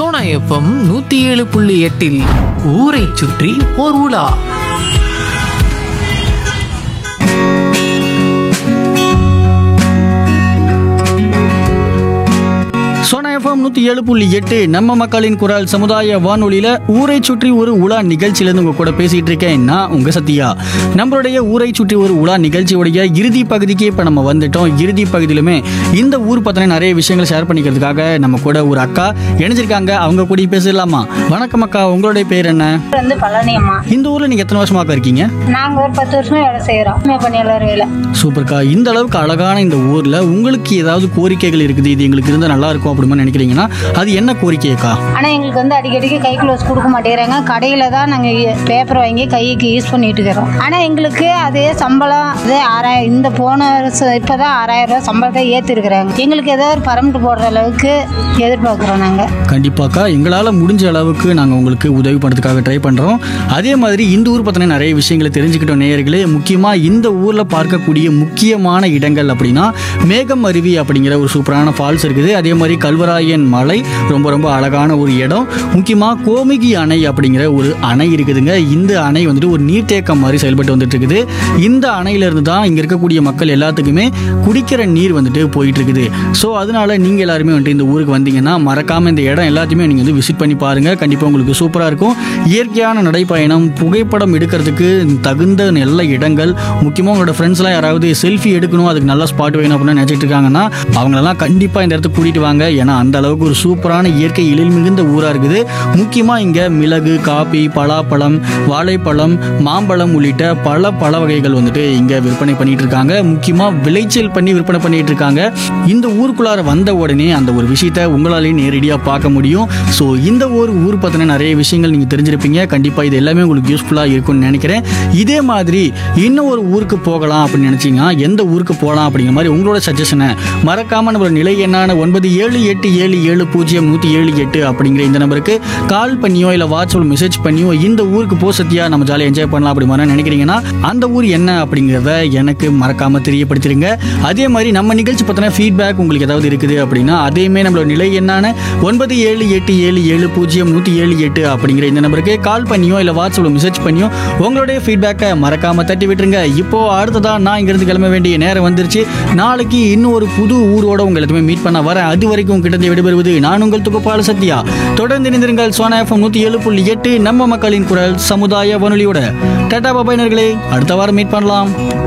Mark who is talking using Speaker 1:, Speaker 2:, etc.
Speaker 1: Sona FM நூத்தி ஏழு புள்ளி எட்டில் ஊரை சுற்றி ஓர் உலா
Speaker 2: சோனா எஃப்எம் நூற்றி ஏழு புள்ளி எட்டு நம்ம மக்களின் குரல் சமுதாய வானொலியில் ஊரை சுற்றி ஒரு உலா நிகழ்ச்சியிலேருந்து உங்கள் கூட பேசிகிட்டு இருக்கேன் நான் உங்கள் சத்யா நம்மளுடைய ஊரை சுற்றி ஒரு உலா நிகழ்ச்சியுடைய இறுதி பகுதிக்கு இப்போ நம்ம வந்துட்டோம் இறுதி பகுதியிலுமே இந்த ஊர் பற்றின நிறைய விஷயங்கள் ஷேர் பண்ணிக்கிறதுக்காக நம்ம கூட ஒரு அக்கா இணைஞ்சிருக்காங்க அவங்க கூட பேசலாமா வணக்கம் அக்கா உங்களுடைய பேர் என்ன
Speaker 3: வந்து பழனி அம்மா
Speaker 2: இந்த ஊரில் நீங்கள் எத்தனை வருஷமா அக்கா இருக்கீங்க
Speaker 3: நாங்க ஒரு பத்து வருஷமா வேலை செய்யறோம் பணியாளர் வேலை
Speaker 2: சூப்பர்க்கா இந்த அளவுக்கு அழகான இந்த ஊரில் உங்களுக்கு ஏதாவது கோரிக்கைகள் இருக்குது இது எங்களுக்கு இருந்தால் நல்லா இருக்கும் அப்படின்னு நினைக்கிறீங்கன்னா அது என்ன கோரிக்கைக்கா
Speaker 3: ஆனா எங்களுக்கு வந்து அடிக்கடிக்கு கை க்ளோஸ் கொடுக்க மாட்டேங்கிறாங்க கடையில தான் நாங்க பேப்பர் வாங்கி கைக்கு யூஸ் பண்ணிட்டு இருக்கிறோம் ஆனா எங்களுக்கு அதே சம்பளம் அதே ஆறாயிரம் இந்த போன வருஷம் இப்பதான் ஆறாயிரம் ரூபாய் சம்பளத்தை ஏத்திருக்கிறாங்க எங்களுக்கு ஏதோ ஒரு பரமிட்டு போடுற அளவுக்கு எதிர்பார்க்கிறோம் நாங்க
Speaker 2: கண்டிப்பாக்கா எங்களால் முடிஞ்ச அளவுக்கு நாங்கள் உங்களுக்கு உதவி பண்ணுறதுக்காக ட்ரை பண்ணுறோம் அதே மாதிரி இந்த ஊர் பற்றின நிறைய விஷயங்களை தெரிஞ்சுக்கிட்டோம் நேயர்களே முக்கியமாக இந்த ஊரில் பார்க்கக்கூடிய முக்கியமான இடங்கள் அப்படின்னா மேகம் அருவி அப்படிங்கிற ஒரு சூப்பரான ஃபால்ஸ் இருக்குது அதே மாதிரி கல்வராயன் மலை ரொம்ப ரொம்ப அழகான ஒரு இடம் முக்கியமாக கோமிகி அணை அப்படிங்கிற ஒரு அணை இருக்குதுங்க இந்த அணை வந்துட்டு ஒரு நீர்த்தேக்கம் மாதிரி செயல்பட்டு வந்துட்டு இருக்குது இந்த அணையிலிருந்து தான் இங்கே இருக்கக்கூடிய மக்கள் எல்லாத்துக்குமே குடிக்கிற நீர் வந்துட்டு போயிட்டு இருக்குது ஸோ அதனால நீங்கள் எல்லாருமே வந்துட்டு இந்த ஊருக்கு வந்தீங்கன்னா மறக்காம இந்த இடம் எல்லாத்தையுமே நீங்கள் வந்து விசிட் பண்ணி பாருங்க கண்டிப்பாக உங்களுக்கு சூப்பராக இருக்கும் இயற்கையான நடைப்பயணம் புகைப்படம் எடுக்கிறதுக்கு தகுந்த நல்ல இடங்கள் முக்கியமாக உங்களோட ஃப்ரெண்ட்ஸ்லாம் யாராவது செல்ஃபி எடுக்கணும் அதுக்கு நல்ல ஸ்பாட் வேணும் அப்படின்னு நினச்சிட்டு இருக்காங்கன்னா அவங்களெல்லாம் கண்டிப்பாக இந்த இடத்துக்கு கூட்டிட்டு வாங்க ஏன்னா அந்த அளவுக்கு ஒரு சூப்பரான இயற்கை எழில் மிகுந்த ஊராக இருக்குது முக்கியமாக இங்கே மிளகு காபி பலாப்பழம் வாழைப்பழம் மாம்பழம் உள்ளிட்ட பல பழ வகைகள் வந்துட்டு இங்கே விற்பனை பண்ணிட்டு இருக்காங்க முக்கியமாக விளைச்சல் பண்ணி விற்பனை பண்ணிட்டு இருக்காங்க இந்த ஊருக்குள்ளார வந்த உடனே அந்த ஒரு விஷயத்த உங்களாலேயே நேரடியாக பார்க்க முடியும் ஸோ இந்த ஒரு ஊர் பற்றின நிறைய விஷயங்கள் நீங்கள் தெரிஞ்சிருப்பீங்க கண்டிப்பாக இது எல்லாமே உங்களுக்கு யூஸ்ஃபுல்லாக இருக்கும்னு நினைக்கிறேன் இதே மாதிரி இன்னும் ஒரு ஊருக்கு போகலாம் அப்படின்னு நினச்சிங்கன்னா எந்த ஊருக்கு போகலாம் அப்படிங்கிற மாதிரி உங்களோட சஜஷனை மறக்காமல் நம்மளோட நிலை என்னான ஒன்பது ஏழு எட்டு ஏழு ஏழு பூஜ்ஜியம் நூற்றி ஏழு எட்டு அப்படிங்கிற இந்த நம்பருக்கு கால் பண்ணியோ இல்லை வாட்ஸ்அப்பில் மெசேஜ் பண்ணியோ இந்த ஊருக்கு போ சத்தியா நம்ம ஜாலியாக என்ஜாய் பண்ணலாம் அப்படி மாதிரி நினைக்கிறீங்கன்னா அந்த ஊர் என்ன அப்படிங்கிறத எனக்கு மறக்காமல் தெரியப்படுத்திடுங்க அதே மாதிரி நம்ம நிகழ்ச்சி பற்றின ஃபீட்பேக் உங்களுக்கு ஏதாவது இருக்குது அப்படின்னா அதையுமே நம்மளோட நிலை என்னான ஒன்பது ஏழு எட்டு ஏழு ஏழு பூஜ்ஜியம் நூற்றி ஏழு எட்டு அப்படிங்கிற இந்த நம்பருக்கு கால் பண்ணியோ இல்லை வாட்ஸ்அப்பில் மெசேஜ் பண்ணியோ உங்களுடைய ஃபீட்பேக்கை மறக்காமல் தட்டி விட்டுருங்க இப்போ அடுத்ததா நான் இங்கிருந்து கிளம்ப வேண்டிய நேரம் வந்துருச்சு நாளைக்கு இன்னும் ஒரு புது ஊரோட உங்க எல்லாத்தையுமே மீட் பண்ண வரேன் அது வரைக்கும் கிட்ட விடைபெறுவது நான் உங்கள் துகுப்பால சத்யா தொடர்ந்து இணைந்திருங்கள் சோனா எஃப்எம் நூற்றி ஏழு புள்ளி எட்டு நம்ம மக்களின் குரல் சமுதாய வானொலியோட டாடா பாபாயினர்களே அடுத்த வாரம் மீட் பண்ணலாம்